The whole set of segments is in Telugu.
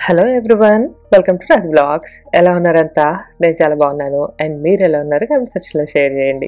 Hello everyone welcome to Raj blogs ఎలా ఉన్నారంతా నేను చాలా బాగున్నాను అండ్ మీరు ఎలా ఉన్నారు కామెంట్ సెక్షన్లో షేర్ చేయండి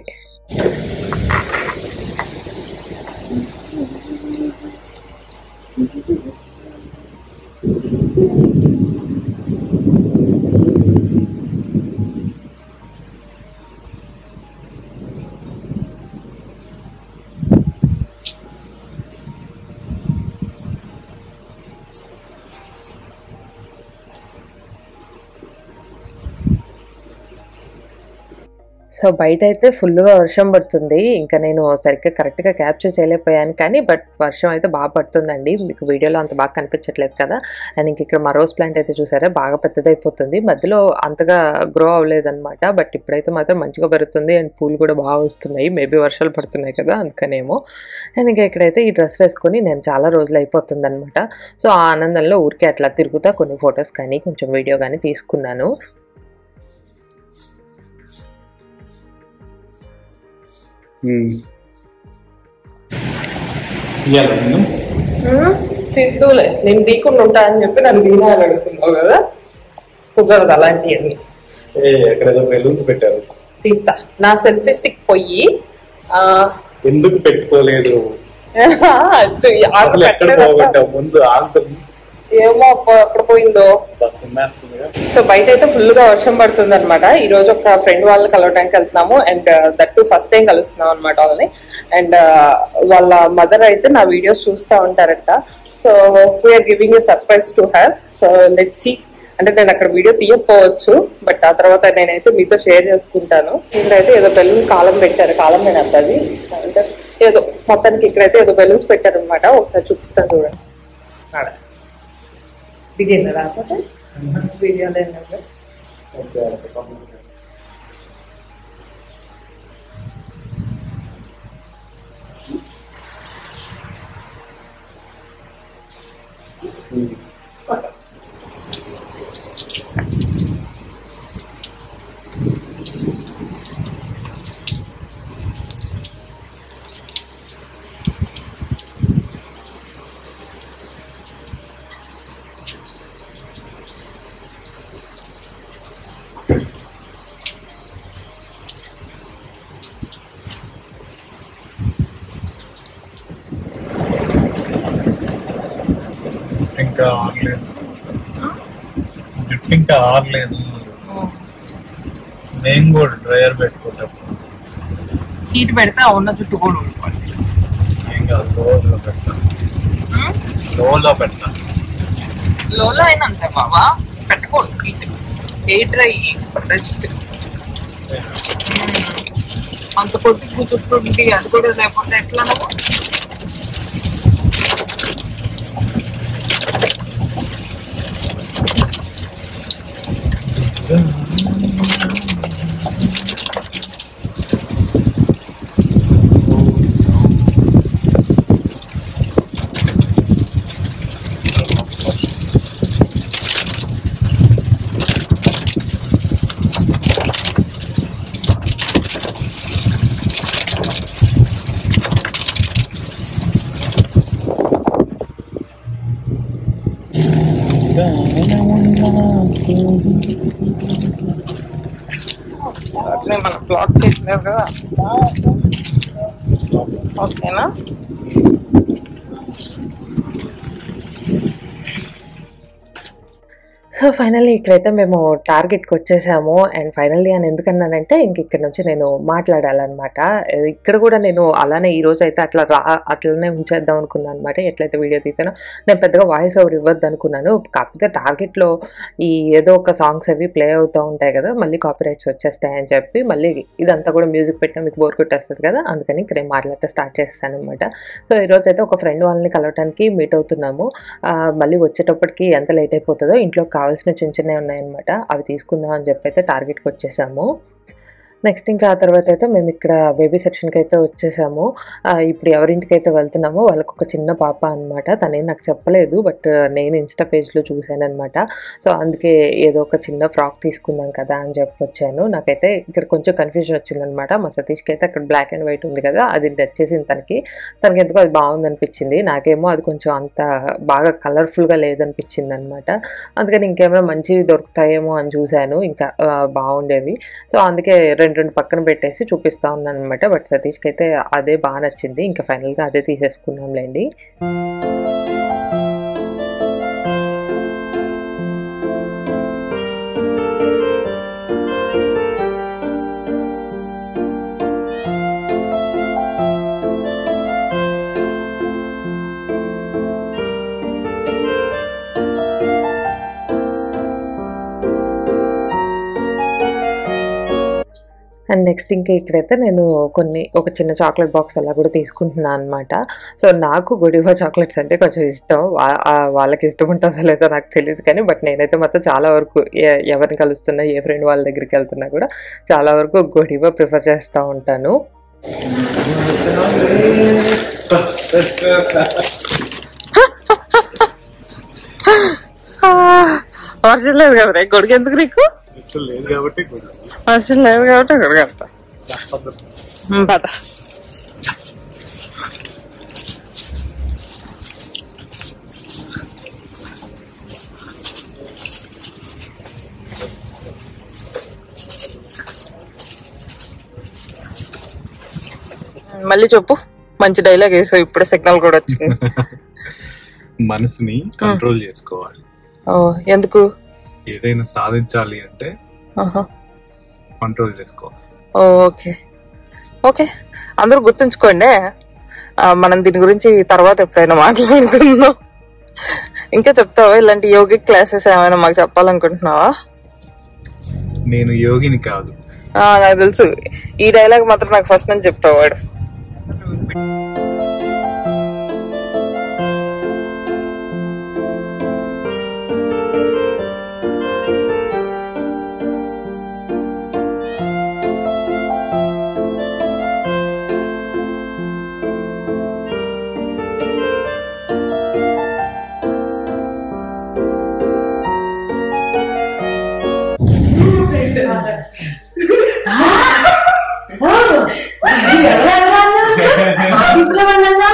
సో బయట అయితే ఫుల్గా వర్షం పడుతుంది ఇంకా నేను సరిగ్గా కరెక్ట్గా క్యాప్చర్ చేయలేకపోయాను కానీ బట్ వర్షం అయితే బాగా పడుతుందండి మీకు వీడియోలో అంత బాగా కనిపించట్లేదు కదా అండ్ ఇంక ఇక్కడ మా రోజ్ ప్లాంట్ అయితే చూసారా బాగా పెద్దదైపోతుంది మధ్యలో అంతగా గ్రో అవ్వలేదన్నమాట బట్ ఇప్పుడైతే మాత్రం మంచిగా పెరుగుతుంది అండ్ పూలు కూడా బాగా వస్తున్నాయి మేబీ వర్షాలు పడుతున్నాయి కదా అందుకనేమో అండ్ ఇంకా ఇక్కడైతే ఈ డ్రెస్ వేసుకొని నేను చాలా రోజులు అయిపోతుంది అనమాట సో ఆ ఆనందంలో ఊరికే అట్లా తిరుగుతా కొన్ని ఫొటోస్ కానీ కొంచెం వీడియో కానీ తీసుకున్నాను ఇయ్యాల నేను తింటూలే నేను తీకుండా ఉంటా అని చెప్పి నన్ను తీయాలని అడుగుతున్నావు కదా కుదరదు అలాంటివన్నీ ఏ ఎక్కడేదో బెలూన్స్ పెట్టారు తీస్తా నా సెల్ఫీ స్టిక్ పోయి ఆ, ఎందుకు పెట్టుకోలేదు చు- ఈ ఆకు అసలు ఎక్కడ పెట్టలేదప్ప. పోగొట్టావు ముందు ఆన్సర్ ఏమో అప్ప ఎక్కడ పోయిందో సో బయట అయితే ఫుల్ గా వర్షం పడుతుంది అనమాట ఈ రోజు ఒక ఫ్రెండ్ వాళ్ళని కలవడానికి వెళ్తున్నాము and that too first time కలుస్తున్నాం అనమాట వాళ్ళని అండ్ వాళ్ళ మదర్ అయితే నా వీడియోస్ చూస్తూ ఉంటారంట so we're giving a surprise to have so let see అంటే నేను అక్కడ వీడియో తీయకపోవచ్చు బట్ ఆ తర్వాత నేనైతే మీతో షేర్ చేసుకుంటాను ఇక్కడైతే ఏదో బెలూన్ కాలం పెట్టారు కాలం నేను అంత అది అంటే ఏదో మొత్తానికి ఇక్కడైతే ఏదో బెలూన్స్ పెట్టారు అనమాట ఒకసారి చూపిస్తాను చూడండి ఆడ దిగింది రాకపోతే వీడియోలో ఏంటంటే ఇంకా ఆరలేదు జుట్టు ఇంకా ఆరలేదు నేను కూడా డ్రైయర్ పెట్టుకుంటాం హీట్ పెడితే ఆ ఉన్న జుట్టు కూడా ఊడిపోద్ది. ఇంకా లోలో పెడతాను లోలో పెడతాను లోలో అయినా అంతే బాబా పెట్టుకోండి హీట్ హెయిట్ డ్రై బెస్ట్ అంత కొద్ది జుట్టు ఉండి అది కూడా లేకపోతే ఎట్లా నువ్వు అట్లే మనం బ్లాక్ చేసినారు కదా ఓకేనా సో ఫైనల్లీ ఇక్కడైతే మేము టార్గెట్కి వచ్చేసాము అండ్ ఫైనల్లీ అని ఎందుకన్నానంటే ఇంక ఇక్కడ నుంచి నేను మాట్లాడాలన్నమాట ఇక్కడ కూడా నేను అలానే ఈ రోజు అయితే అట్లా రా అట్లనే ఉంచేద్దాం అనుకున్నాను అనమాట ఎట్లయితే వీడియో తీసానో నేను పెద్దగా వాయిస్ ఓవర్ ఇవ్వద్దు అనుకున్నాను కాకపోతే టార్గెట్లో ఈ ఏదో ఒక సాంగ్స్ అవి ప్లే అవుతూ ఉంటాయి కదా మళ్ళీ కాపీరైట్స్ వచ్చేస్తాయని చెప్పి మళ్ళీ ఇదంతా కూడా మ్యూజిక్ పెట్టినా మీకు బోర్ కొట్టేస్తుంది కదా అందుకని ఇక్కడ నేను మాట్లాడితే స్టార్ట్ చేస్తాను అనమాట సో ఈరోజు అయితే ఒక ఫ్రెండ్ వాళ్ళని కలవడానికి మీట్ అవుతున్నాము ఆ, మళ్ళీ వచ్చేటప్పటికి ఎంత లేట్ అయిపోతుందో ఇంట్లో కావాల్సిన చిన్న చిన్నవి ఉన్నాయన్నమాట అవి తీసుకుందాం అని చెప్పి అయితే టార్గెట్కి వచ్చేసాము నెక్స్ట్ ఇంకా ఆ తర్వాత అయితే మేము ఇక్కడ బేబీ సెక్షన్కి అయితే వచ్చేసాము ఆ, ఇప్పుడు ఎవరింటికి అయితే వెళ్తున్నామో వాళ్ళకి ఒక చిన్న పాప అనమాట తనేం నాకు చెప్పలేదు బట్ నేను ఇన్స్టా పేజ్లో చూశాను అనమాట సో అందుకే ఏదో ఒక చిన్న ఫ్రాక్ తీసుకుందాం కదా అని చెప్పి వచ్చాను నాకైతే ఇక్కడ కొంచెం కన్ఫ్యూజన్ వచ్చిందనమాట మా సతీష్కి అయితే అక్కడ బ్లాక్ అండ్ వైట్ ఉంది కదా అది నచ్చేసింది తనకి తనకి ఎందుకో అది బాగుంది అనిపించింది నాకేమో అది కొంచెం అంత బాగా కలర్ఫుల్గా లేదనిపించింది అనమాట అందుకని ఇంకేమైనా మంచివి దొరుకుతాయేమో అని చూశాను ఇంకా ఆ, బాగుండేవి సో అందుకే రెండు రెండు పక్కన పెట్టేసి చూపిస్తా ఉన్నాను అనమాట బట్ సతీష్కి అయితే అదే బాగా నచ్చింది ఇంకా ఫైనల్గా అదే తీసేసుకున్నాంలేండి అండ్ నెక్స్ట్ ఇంకా ఇక్కడైతే నేను కొన్ని ఒక చిన్న చాక్లెట్ బాక్స్ అలా కూడా తీసుకుంటున్నాను అనమాట సో నాకు గొడివా చాక్లెట్స్ అంటే కొంచెం ఇష్టం వా- ఆ వాళ్ళకి ఇష్టం ఉంటుందో లేదో నాకు తెలియదు కానీ బట్ నేనైతే మాత్రం చాలా వరకు ఎ- ఎవరిని కలుస్తున్నా ఏ ఫ్రెండ్ వాళ్ళ దగ్గరికి వెళ్తున్నా కూడా చాలా వరకు గొడివా ప్రిఫర్ చేస్తూ ఉంటాను వర్షం లేదు కదా రే గొడుగు ఎందుకు నీకు యాక్చువల్ లేదు కాబట్టి good. వర్షం లేదు కాబట్టి గొడుగు వెళ్తా పద మళ్ళీ చెప్పు మంచి డైలాగ్ వేసావు ఇప్పుడు సిగ్నల్ కూడా వచ్చింది మనసుని కంట్రోల్ చేసుకోవాలి ఓ ఎందుకు ఏదైనా సాధించాలి అంటే ఆహా. కంట్రోల్ చేసుకోవాలి ఓ, ఓకే ఓకే అందరూ గుర్తుంచుకోండి ఆ, మనం దీని గురించి తర్వాత ఎప్పుడైనా మాట్లాడుకుందాం ఇంకా చెప్తావా ఇలాంటి యోగిక్ క్లాసెస్ ఏమైనా మాకు చెప్పాలనుకుంటున్నావా నేను యోగిని కాదు ఆ, నాకు తెలుసు ఈ డైలాగ్ మాత్రం నాకు ఫస్ట్ నుంచి చెప్పేవాడు ఆఫీసులో వాళ్ళన్నా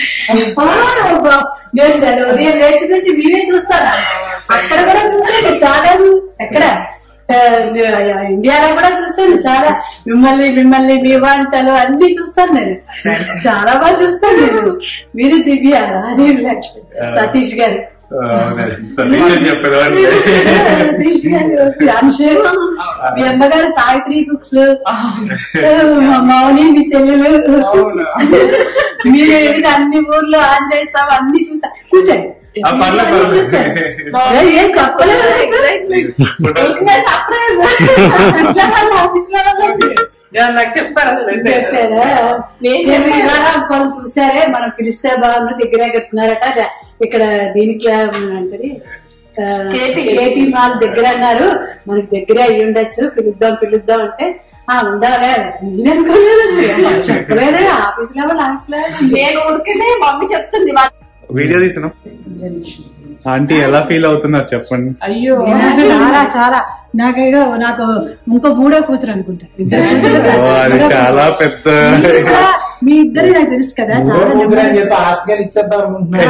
నేను ఉదయం లేచి నుంచి మీరే చూస్తాను అక్కడ కూడా చూసాను చాలా ఎక్కడ ఆ, ఇండియాలో కూడా చూసాను చాలా మిమ్మల్ని మిమ్మల్ని మీ వంటలు అన్ని చూస్తాను నేను చాలా బాగా చూస్తాను నేను మీరు దివ్య అని సతీష్ గారు చెప్పేవాడు సతీష్ గారు అంశు మీ అమ్మగారు సావిత్రి బుక్స్ మౌని మీ చెల్లెలు మీరు వెళ్ళిన అన్ని ఊర్లో ఆన్ చేస్తాం అన్ని చూసా కూర్చోండి ఆ, పర్లేదు, అన్ని పర్లేదు. చూశాను. ఏ, ఏం చెప్పలేదు ఊరికే surprise. ఆఫీస్లో వాళ్ళు, ఆఫీస్లో వాళ్ళు. నాకు చెప్పారు చెప్పారా? నేను ఇవాళ వాళ్ళు చూసారే మనం పిలిస్తే బాగుంది దగ్గరే కట్టున్నారట ద- ఇక్కడ దీనికి అంటది కేటీ మాల్ దగ్గర అన్నారు మనకి దగ్గరే అయ్యి ఉండొచ్చు పిలుద్దాం పిలుద్దాం అంటే ఆ ఉండాలే నేను అనుకోలేదు అసలు. చెప్పలేదే ఆఫీస్ లో వాళ్ళు ఆఫీస్ లో నేను ఊరికనే మమ్మీ చెప్తుంది వీడియో తీసినాం ఆంటీ ఎలా ఫీల్ అవుతున్నారు చెప్పండి అయ్యో చాలా చాలా నాకేదో నాకు ఇంకో మూడో కూతురు అనుకుంటా ఓ, అది చాలా పెద్ద మీ ఇద్దరు నాకు తెలుసు కదా చాలా నెమ్మది చెప్పి ఆస్కార్ ఇచ్చేద్దాం అనుకుంటున్నాను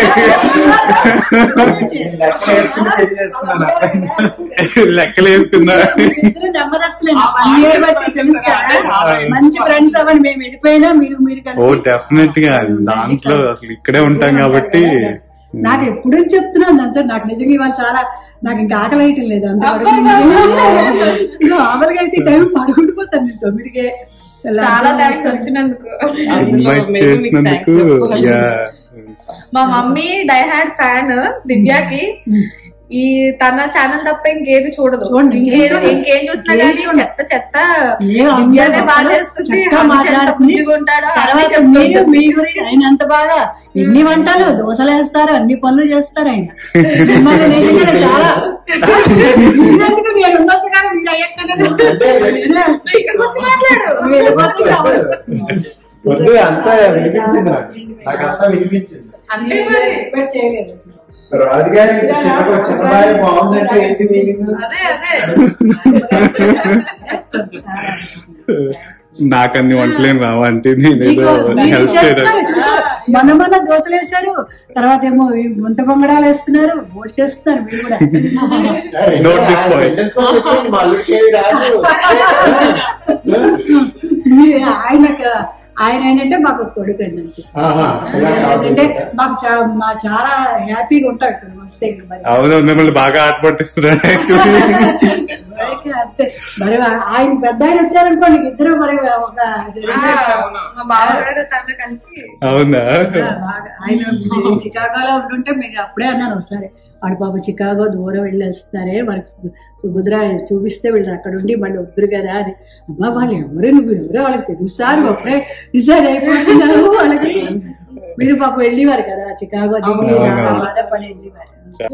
నేను లెక్క వేసుకుని పెళ్లి చేసుకున్నాను లెక్కలు వేసుకున్నారు ఇద్దరు నెమ్మదస్తులేను వన్ ఇయర్ బట్టి తెలుసు కదా మంచి ఫ్రెండ్స్ అవని మేము వెళ్ళిపోయినా మీరు మీరు ఓ కలిపి డెఫినెట్ గా దాంట్లో అసలు ఇక్కడే ఉంటాం కాబట్టి నాకు ఎప్పుడూ చెప్తున్నాను దాంతో నాకు నిజంగా ఇవాళ చాలా నాకు ఇంకా ఆకలి వేయటం లేదు అంత మామూలుగా అయితే ఈ టైం పడుకుండిపోతాను నేను తొమ్మిదికే చాలా థ్యాంక్స్ వచ్చినందుకు ఇన్వైట్ చేసినందుకు యా మా మమ్మీ డై హ్యాడ్ ఫ్యాన్ దివ్యాకి ఈ తన ఛానల్ తప్ప ఇంకేది చూడదు చూడండి, ఇంకేం ఇంకేదో చూడదు. ఇంకేం చూసినా ఇంకేం కానీ చూడదు. చెత్త చెత్త ఏ అందరూ దివ్యానే బాగా గొప్పలు, చేస్తుంది చక్కగా హర్ష ఎంత మాట్లాడుతుంది. బుజ్జిగా ఉంటాడో అన్నీ తర్వాత చెప్తుంది. మీరు మీ గురించి ఆయన అంత బాగా ఎన్ని వంటలు దోశలు వేస్తారు అన్ని పనులు చేస్తారు ఆయన మిమ్మల్ని నిజంగా చాలా మీరెందుకు నేను ఉన్నంతగా మీరు అయ్యక్కర్లేదు అంటే ఇక్కడికి వచ్చి మాట్లాడు వెళ్ళిపోతే కావాలి. వద్దు అంతా వినిపించింది నాకు నాకు అంతా వినిపించింది అంతే మరి ఎక్స్పెక్ట్ చేయలేదు అసలు. రాజుగారి చిన్న చిన్న బాయ్ బాగుందంటే ఏంటి మీనింగ్ అదే అదే నాకు అన్ని వంటలేం రావు అంటే నేను ఏదో మీకు మీరు హెల్ప్ చేస్తున్నారు, చేయడం చూసారు? మొన్న మొన్న దోశలు వేశారు తర్వాత ఏమో ఈ గుంత పొంగడాలు వేస్తున్నారు బోట్ చేస్తున్నారు మీరు కూడా Note this point. మీ- ఆయనకు ఆయన ఏంటంటే మాకు కొడుకు అండి అంతే అంటే మాకు చా- మా చాలా హ్యాపీగా ఉంటాం ఇక్కడ వస్తే ఇంక మరి అవును మిమ్మల్ని బాగా ఆట పట్టిస్తున్నాడు యాక్చువల్లీ మరి అంతే మరి ఆయన పెద్ద ఆయన వచ్చారనుకోండి ఇద్దరు మరి ఒక మా బావగారు తన కలిసి అవునా బాగా ఆయన చికాగోలో ఉంటుంటే మీకు అప్పుడే అన్నారు ఒకసారి వాడు పాప చికాగో దూరం వెళ్ళి వస్తున్నారే మనకి సుభద్ర చూపిస్తే వీళ్ళు అక్కడ ఉండి మళ్ళీ వద్దురు కదా అని అమ్మా వాళ్ళు ఎవరు నువ్వు ఎవరో వాళ్ళకి తెలుస్తారు అప్పుడే డిసైడ్ అయిపోతున్నారు వాళ్ళకి మీరు పాప వెళ్ళేవారు కదా చికాగో దిగి అవును. బాధపడి వెళ్ళేవారు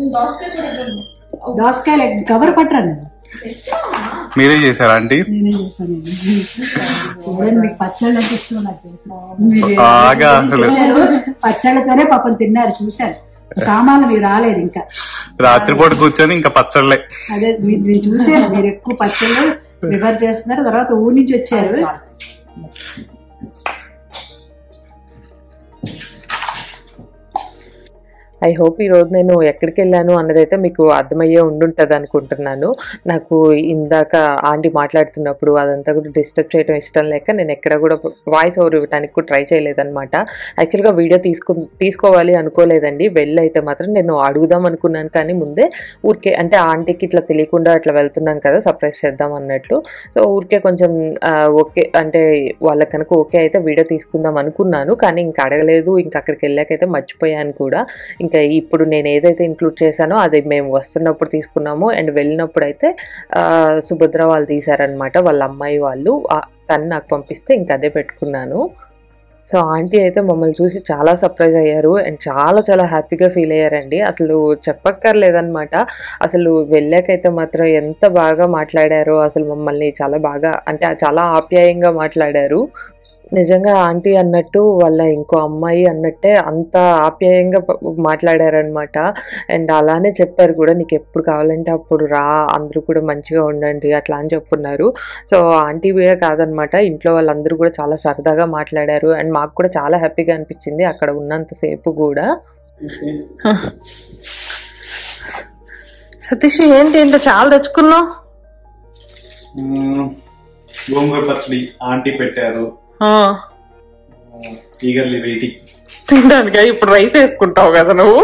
దోసకాయలు కవర్ పట్టరండి మీరే చేశారా ఆంటీ నేనే చేశాను చూడండి మీకు పచ్చళ్ళు అంటే ఇష్టం నాకు తెలుసు మీరు బాగా అసలు. వచ్చారు, పచ్చళ్ళతోనే పాపం తిన్నారు చూశాను సామాన్లు మీరు రాలేదు ఇంకా రాత్రిపూట కూర్చొని ఇంకా పచ్చళ్ళే అదే మీ- నేను చూసాను మీరు ఎక్కువ పచ్చళ్ళు ప్రిఫర్ చేస్తున్నారు తర్వాత ఊరి నుంచి వచ్చారు ఐ హోప్ ఈరోజు నేను ఎక్కడికి వెళ్ళాను అన్నదైతే మీకు అర్థమయ్యే ఉండుంటుంది అనుకుంటున్నాను నాకు ఇందాక ఆంటీ మాట్లాడుతున్నప్పుడు అదంతా కూడా డిస్టర్బ్ చేయడం ఇష్టం లేక నేను ఎక్కడ కూడా వాయిస్ ఓవర్ ఇవ్వడానికి కూడా ట్రై చేయలేదన్నమాట యాక్చువల్గా వీడియో తీసుకు తీసుకోవాలి అనుకోలేదండి వెళ్ళి అయితే మాత్రం నేను అడుగుదాం అనుకున్నాను కానీ ముందే ఊరికే అంటే ఆంటీకి ఇట్లా తెలియకుండా అట్లా వెళ్తున్నాం కదా సర్ప్రైజ్ చేద్దాం అన్నట్లు సో ఊరికే కొంచెం ఆ, ఓకే అంటే వాళ్ళకి కనుక ఓకే అయితే వీడియో తీసుకుందాం అనుకున్నాను కానీ ఇంకా అడగలేదు ఇంకా అక్కడికి వెళ్ళాకైతే మర్చిపోయాను కూడా ఇంకా ఇప్పుడు నేను ఏదైతే ఇంక్లూడ్ చేశానో అది మేము వస్తున్నప్పుడు తీసుకున్నాము అండ్ వెళ్ళినప్పుడు అయితే ఆ, సుభద్ర వాళ్ళు తీశారనమాట వాళ్ళ అమ్మాయి వాళ్ళు ఆ, తను నాకు పంపిస్తే ఇంకా అదే పెట్టుకున్నాను సో ఆంటీ అయితే మమ్మల్ని చూసి చాలా సర్ప్రైజ్ అయ్యారు అండ్ చాలా చాలా హ్యాపీగా ఫీల్ అయ్యారండి అసలు చెప్పక్కర్లేదన్నమాట అసలు వెళ్ళాకైతే మాత్రం ఎంత బాగా మాట్లాడారో అసలు మమ్మల్ని చాలా బాగా అంటే చాలా ఆప్యాయంగా మాట్లాడారు నిజంగా ఆంటీ అన్నట్టు వాళ్ళ ఇంకో అమ్మాయి అన్నట్టే అంత ఆప్యాయంగా ప- మాట్లాడారనమాట అండ్ అలానే చెప్పారు కూడా నీకు ఎప్పుడు కావాలంటే అప్పుడు రా అందరూ కూడా మంచిగా ఉండండి అట్లా అని చెప్పున్నారు సో ఆంటీవే కాదనమాట ఇంట్లో వాళ్ళందరూ కూడా చాలా సరదాగా మాట్లాడారు అండ్ మాకు కూడా చాలా హ్యాపీగా అనిపించింది అక్కడ ఉన్నంతసేపు కూడా సతీష్ ఏంటి ఇంత చాలా తెచ్చుకున్నావు గోంగూర పచ్చడి ఆంటీ పెట్టారు ఈగర్లీ వెయిటింగ్ తినడానికి ఇప్పుడు రైస్ వేసుకుంటావు కదా నువ్వు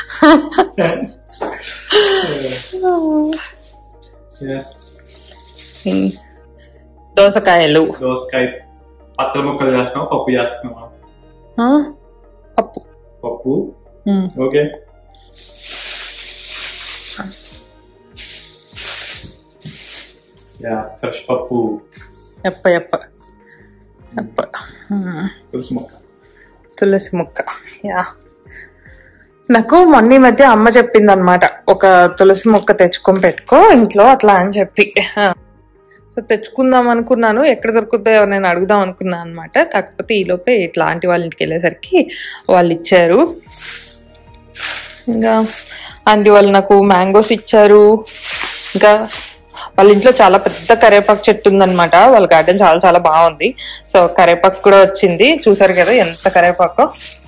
దోసకాయలు దోసకాయ పచ్చడి ముక్కలు చేస్తున్నావా పప్పు చేస్తున్నావా ఆ, పప్పు పప్పు ఉమ్. ఓకే యా ఫ్రెష్ పప్పు ఎప్ప ఎప్ప ఎప్ప ఉమ్. పులుసు ముక్క తులసి మొక్క యా నాకు మొన్న ఈ మధ్య అమ్మ చెప్పింది అనమాట ఒక తులసి మొక్క తెచ్చుకొని పెట్టుకో ఇంట్లో అట్లా అని చెప్పి సో తెచ్చుకుందాం అనుకున్నాను ఎక్కడ దొరుకుతుందో ఎవరైనా అడుగుదాం అనుకున్నాను అనమాట కాకపోతే ఈలోపే ఇట్లాంటి వాళ్ళ ఇంటికి వెళ్ళేసరికి వాళ్ళు ఇచ్చారు ఇంకా ఆంటీ వాళ్ళు నాకు మ్యాంగోస్ ఇచ్చారు ఇంకా వాళ్ళ ఇంట్లో చాలా పెద్ద కరేపాకు చెట్టు ఉందన్నమాట వాళ్ళ గార్డెన్ చాలా చాలా బాగుంది సో కరేపాకు కూడా వచ్చింది చూసారు కదా ఎంత కరేపాకు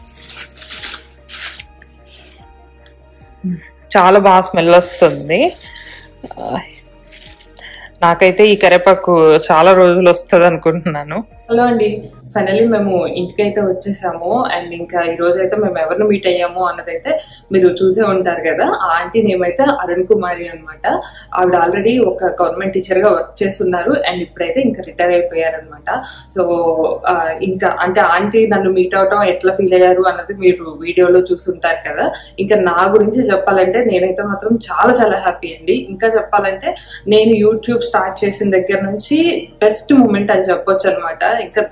చాలా బాగా స్మెల్ వస్తుంది ఆ, నాకైతే ఈ కరేపాకు చాలా రోజులు వస్తుంది అనుకుంటున్నాను హలో అండి ఫైనల్లీ మేము ఇంటికైతే వచ్చేసాము అండ్ ఇంకా ఈ రోజు అయితే మేము ఎవరిని మీట్ అయ్యాము అన్నదైతే మీరు చూసే ఉంటారు కదా ఆ ఆంటీ నేమ్ అయితే అరుణ్ కుమారి అన్నమాట ఆవిడ ఆల్రెడీ ఒక గవర్నమెంట్ టీచర్ గా వర్క్ చేస్తున్నారు అండ్ ఇప్పుడైతే ఇంకా రిటైర్ అయిపోయారనమాట సో ఆ, ఇంకా అంటే ఆంటీ నన్ను మీట్ అవటం ఎట్లా ఫీల్ అయ్యారు అన్నది మీరు వీడియోలో చూసుంటారు కదా ఇంకా నా గురించి చెప్పాలంటే నేనైతే మాత్రం చాలా చాలా హ్యాపీ అండి ఇంకా చెప్పాలంటే నేను యూట్యూబ్ స్టార్ట్ చేసిన దగ్గర నుంచి బెస్ట్ మూమెంట్ అని చెప్పొచ్చు అనమాట ఇంకా ద బెస్ట్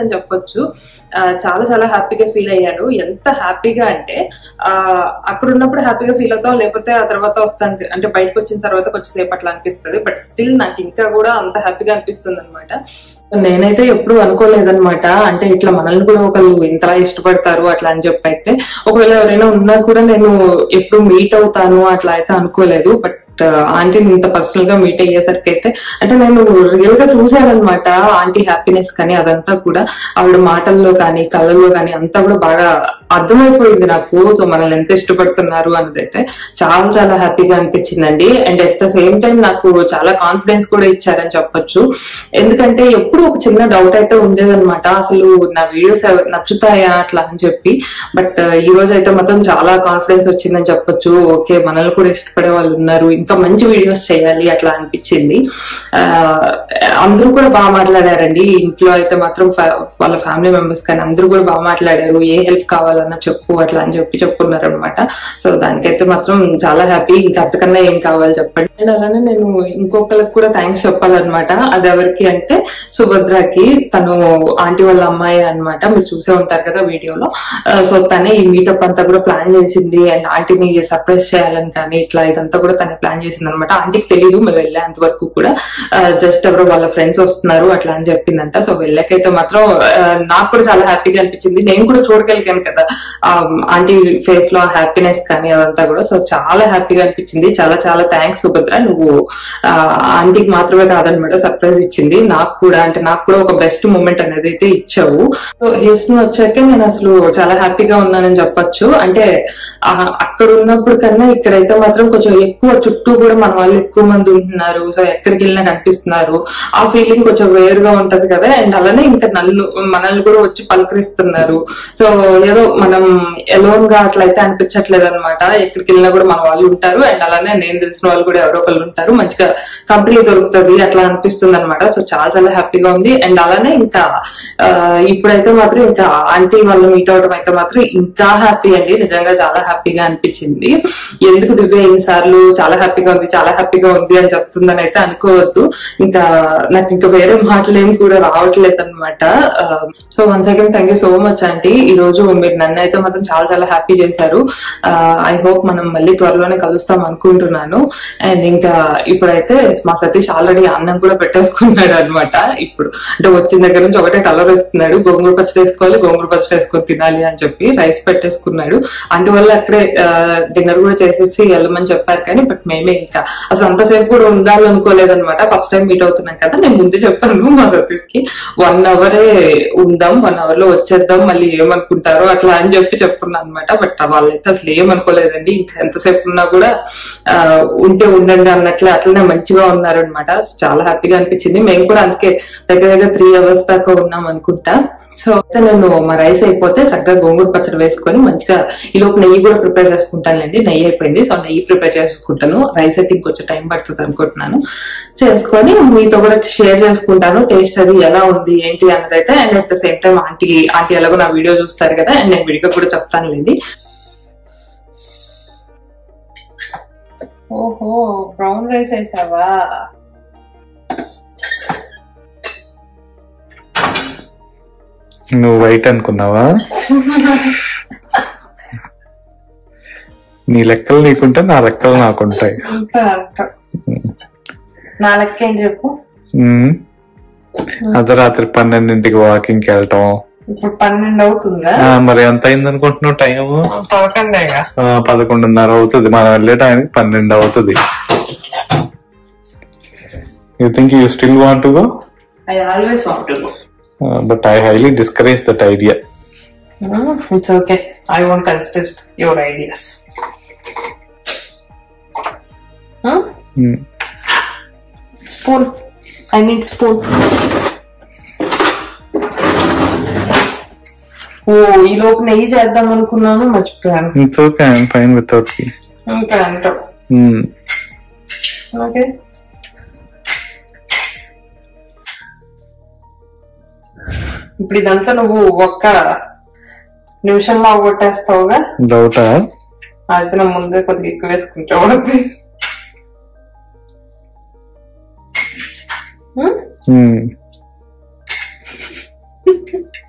అని చెప్పొచ్చు ఆ, చాలా చాలా హ్యాపీగా ఫీల్ అయ్యాను ఎంత హ్యాపీగా అంటే ఆ, అక్కడ ఉన్నప్పుడు హ్యాపీగా ఫీల్ అవుతాం లేకపోతే ఆ తర్వాత వస్తాను అంటే బయటకు వచ్చిన తర్వాత కొంచెం సేపు అట్లా అనిపిస్తుంది బట్ స్టిల్ నాకు ఇంకా కూడా అంత హ్యాపీగా అనిపిస్తుంది అనమాట నేనైతే ఎప్పుడు అనుకోలేదన్నమాట అంటే ఇట్లా మనల్ని కూడా ఒకళ్ళు ఇంతలా ఇష్టపడతారు అట్లా అని చెప్పి అయితే ఒకవేళ ఎవరైనా ఉన్నా కూడా నేను ఎప్పుడు మీట్ అవుతాను అట్లా అయితే అనుకోలేదు బట్ ఆంటీని ఇంత పర్సనల్ గా మీట్ అయ్యేసరికి అయితే అంటే నేను రియల్ గా చూసానమాట ఆంటీ హ్యాపీనెస్ కానీ అదంతా కూడా ఆవిడ మాటల్లో కానీ కళ్ళల్లో కానీ అంతా కూడా బాగా అర్థమైపోయింది నాకు సో మనల్ని ఎంత ఇష్టపడుతున్నారు అన్నదైతే చాలా చాలా హ్యాపీగా అనిపించిందండి and at the same time నాకు చాలా కాన్ఫిడెన్స్ కూడా ఇచ్చారని చెప్పొచ్చు ఎందుకంటే ఎప్పుడు ఒక చిన్న డౌట్ అయితే ఉండేదన్నమాట అసలు నా వీడియోస్ నచ్చుతాయా అట్లా అని చెప్పి బట్ ఈ రోజు అయితే మాత్రం చాలా కాన్ఫిడెన్స్ వచ్చిందని చెప్పొచ్చు ఓకే మనల్ని కూడా ఇష్టపడే వాళ్ళు ఉన్నారు ఇంకా మంచి వీడియోస్ చేయాలి అట్లా అనిపించింది ఆ, అందరూ కూడా బాగా మాట్లాడారండి ఇంట్లో అయితే మాత్రం fa- వాళ్ళ ఫ్యామిలీ మెంబర్స్ కానీ అందరూ కూడా బాగా మాట్లాడారు ఏ హెల్ప్ కావాలన్నా చెప్పు అట్లా అని చెప్పి చెప్పుకున్నారు అనమాట సో దానికైతే మాత్రం చాలా హ్యాపీ ఇంకా అంతకన్నా ఏం కావాలి చెప్పండి అండ్ అలానే నేను ఇంకొకరికి కూడా థ్యాంక్స్ చెప్పాలన్నమాట అది ఎవరికి అంటే సుభద్రకి తను ఆంటీ వాళ్ళ అమ్మాయి అన్నమాట మీరు చూసే ఉంటారు కదా వీడియోలో సో తనే ఈ మీటప్ అంతా కూడా ప్లాన్ చేసింది అండ్ ఆంటీని సర్ప్రైజ్ చేయాలని కానీ ఇట్లా ఇదంతా కూడా తనే ప్లాన్ చేసింది అనమాట ఆంటీకి తెలియదు మేము వెళ్ళేంత వరకు కూడా జస్ట్ ఎవరో వాళ్ళ ఫ్రెండ్స్ వస్తున్నారు అట్లా అని చెప్పిందంట సో వెళ్ళకైతే మాత్రం ఆ, నాకు కూడా చాలా హ్యాపీగా అనిపించింది నేను కూడా చూడగలిగాను కదా ఆ, ఆంటీ ఫేస్ లో హ్యాపీనెస్ కానీ అదంతా కూడా సో చాలా హ్యాపీగా అనిపించింది చాలా చాలా థ్యాంక్స్ సుభద్ర నువ్వు ఆ, ఆంటీకి మాత్రమే కాదనమాట సర్ప్రైజ్ ఇచ్చింది నాకు కూడా అంటే నాకు కూడా ఒక బెస్ట్ మూమెంట్ అనేది అయితే ఇచ్చావు సో హ్యూస్టన్ వచ్చాక నేను అసలు చాలా హ్యాపీగా ఉన్నానని చెప్పొచ్చు అంటే ఆ, అక్కడ ఉన్నప్పుడు కన్నా ఇక్కడైతే మాత్రం కొంచెం ఎక్కువ చుట్టూ కూడా మన వాళ్ళు ఎక్కువ మంది ఉంటున్నారు సో ఎక్కడికి వెళ్ళినా కనిపిస్తున్నారు ఆ ఫీలింగ్ కొంచెం వేరుగా ఉంటది కదా అండ్ అలానే ఇంకా నన్ను మనల్ని కూడా వచ్చి పలకరిస్తున్నారు సో ఏదో మనం ఎలోన్ గా అట్లయితే అనిపించట్లేదు అనమాట ఎక్కడికి వెళ్ళినా కూడా మన వాళ్ళు ఉంటారు అండ్ అలానే నేను తెలిసిన వాళ్ళు కూడా ఎవరో ఒకళ్ళు ఉంటారు మంచిగా కంపెనీ దొరుకుతుంది అట్లా అనిపిస్తుంది అనమాట సో చాలా చాలా హ్యాపీగా ఉంది అండ్ అలానే ఇంకా ఆ, ఇప్పుడైతే మాత్రం ఇంకా ఆంటీ వాళ్ళు మీట్ అవడం అయితే మాత్రం ఇంకా హ్యాపీ అండి నిజంగా చాలా హ్యాపీగా అనిపించింది ఎందుకు దివ్య ఎన్నిసార్లు చాలా హ్యాపీగా ఉంది చాలా హ్యాపీగా ఉంది అని చెప్తుందని అయితే అనుకోవద్దు ఇంకా నాకు ఇంకా వేరే మాటలు ఏం కూడా రావట్లేదు అనమాట so once again thank you so much aunty ఈ రోజు మీరు నన్ను అయితే మాత్రం చాలా చాలా హ్యాపీ చేశారు ఐ హోప్ మనం మళ్ళీ త్వరలోనే కలుస్తాం అనుకుంటున్నాను అండ్ ఇంకా ఇప్పుడైతే మా సతీష్ ఆల్రెడీ అన్నం కూడా పెట్టేసుకున్నాడు అనమాట ఇప్పుడు అంటే వచ్చిన దగ్గర నుంచి ఒకటే కలర్ వేస్తున్నాడు గోంగూర పచ్చడి వేసుకోవాలి గోంగూర పచ్చడి వేసుకొని తినాలి అని చెప్పి రైస్ పెట్టేసుకున్నాడు అందువల్ల అక్కడే డిన్నర్ కూడా చేసేసి వెళ్ళమని చెప్పారు కానీ బట్ మేమే ఇంకా అసలు అంతసేపు కూడా ఉండాలనుకోలేదన్నమాట ఫస్ట్ టైం మీట్ అవుతున్నాం కదా నేను ముందు చెప్పాను మా సతీష్ కి వన్ అవరే ఉందాం వన్ అవర్ లో వచ్చేద్దాం మళ్ళీ ఏమనుకుంటారో అట్లా అని చెప్పి చెప్పుకున్నాను అనమాట బట్ వాళ్ళైతే అసలు ఏమనుకోలేదండి ఇంకా ఎంతసేపు ఉన్నా కూడా ఆ, ఉంటే ఉండండి అన్నట్లే అట్లనే మంచిగా ఉన్నారనమాట చాలా హ్యాపీగా అనిపించింది మేము కూడా అందుకే దగ్గర దగ్గర త్రీ అవర్స్ దాకా ఉన్నాం అనుకుంటా సో అయితే నేను మా రైస్ అయిపోతే చక్కగా గోంగూర పచ్చడి వేసుకొని మంచిగా ఈ లోపు నెయ్యి కూడా ప్రిపేర్ చేసుకుంటానులేండి నెయ్యి అయిపోయింది సో నెయ్యి ప్రిపేర్ చేసుకుంటాను రైస్ అయితే ఇంకొంచెం టైం పడుతుంది అనుకుంటున్నాను చేసుకొని మీతో కూడా షేర్ చేసుకుంటాను టేస్ట్ అది ఎలా ఉంది ఏంటి అన్నది అయితే and at the same time aunty aunty ఎలాగో నా వీడియో చూస్తారు కదా అండ్ నేను విడిగా కూడా చెప్తానులేండి ఓహో బ్రౌన్ రైస్ వేసావా నువ్వు వైట్ అనుకున్నావా నీ లెక్కలు నీకుంటే నా లెక్కలు నాకుంటాయి అంత అంట నా లెక్క ఏం చెప్పు ఉమ్. అర్ధరాత్రి పన్నెండింటికి వాకింగ్కి వెళ్ళటం ఇప్పుడు పన్నెండు అవుతుందా ఆ, మరి ఎంత అయింది అనుకుంటున్నావు టైం పదకొండేగా పదకొండున్నర అవుతుంది మనం వెళ్ళే టైంకి పన్నెండు అవుతుంది you think you still want go I always want to but I highly discourage that idea it's okay I want consider your ideas spoon I need spoon ఓ ఈ లోపు నెయ్యి చేద్దాం అనుకున్నాను మర్చిపోయాను it's okay I'm fine without అంతే అంటావు ఓకే ఇప్పుడు ఇదంతా నువ్వు ఒక్క నిమిషంలో కొట్టేస్తావుగా డౌటా అయితే నా ముందే కొద్దిగా ఎక్కువ వేసుకుంటావు అది. హ్మ్?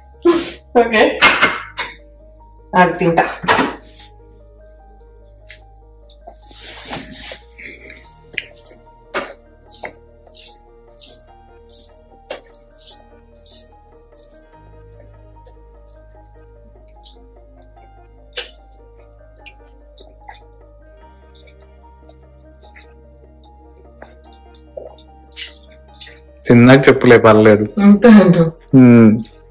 ఓకే అది తింటా తిన్నాక చెప్పులే పర్లేదు ఇంకా అంటూ ఉమ్.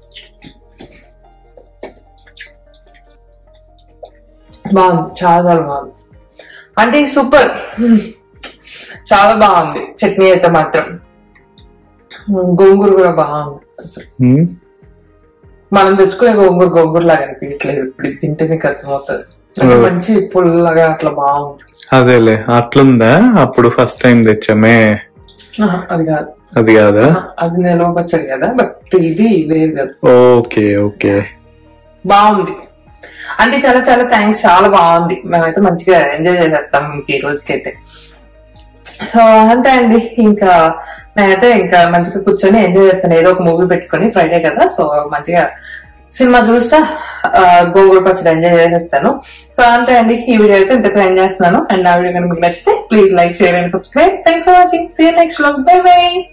బాగుంది చాలా చాలా బాగుంది అంటే సూపర్ చాలా బాగుంది చట్నీ అయితే మాత్రం గోంగూర కూడా బాగుంది అసలు ఉమ్. మనం తెచ్చుకునే గోంగూర గోంగూర లాగా అనిపించట్లేదు ఇప్పుడు ఇది తింటే మీకు అర్థమవుతుంది అంటే ఓ. మంచి పుల్లగా అట్లా బాగుంది అదేలే అట్లుందా అప్పుడు ఫస్ట్ టైం తెచ్చామే ఆహా, అది కాదు అది కాదా ఆహా, అది నిలవ పచ్చడి కదా బట్ ఇది వేరు కదా ఓకే ఓకే బాగుంది అంటే చాలా చాలా థ్యాంక్స్ చాలా బాగుంది మేమైతే మంచిగా ఎంజాయ్ చేసేస్తాం ఇంక ఈ రోజుకైతే సో అంతే అండి ఇంకా నేనైతే ఇంకా మంచిగా కూర్చొని ఎంజాయ్ చేస్తాను ఏదో ఒక మూవీ పెట్టుకొని ఫ్రైడే కదా సో మంచిగా సినిమా చూస్తా ఆ, గోంగూర పచ్చడి ఎంజాయ్ చేసేస్తాను సో అంతే అండి ఈ వీడియో అయితే ఇంతకు ఎంజాయ్ చేస్తున్నాను అండ్ ఆ వీడియో కనుక మీకు నచ్చితే please like share and subscribe thanks for watching see next blog bye by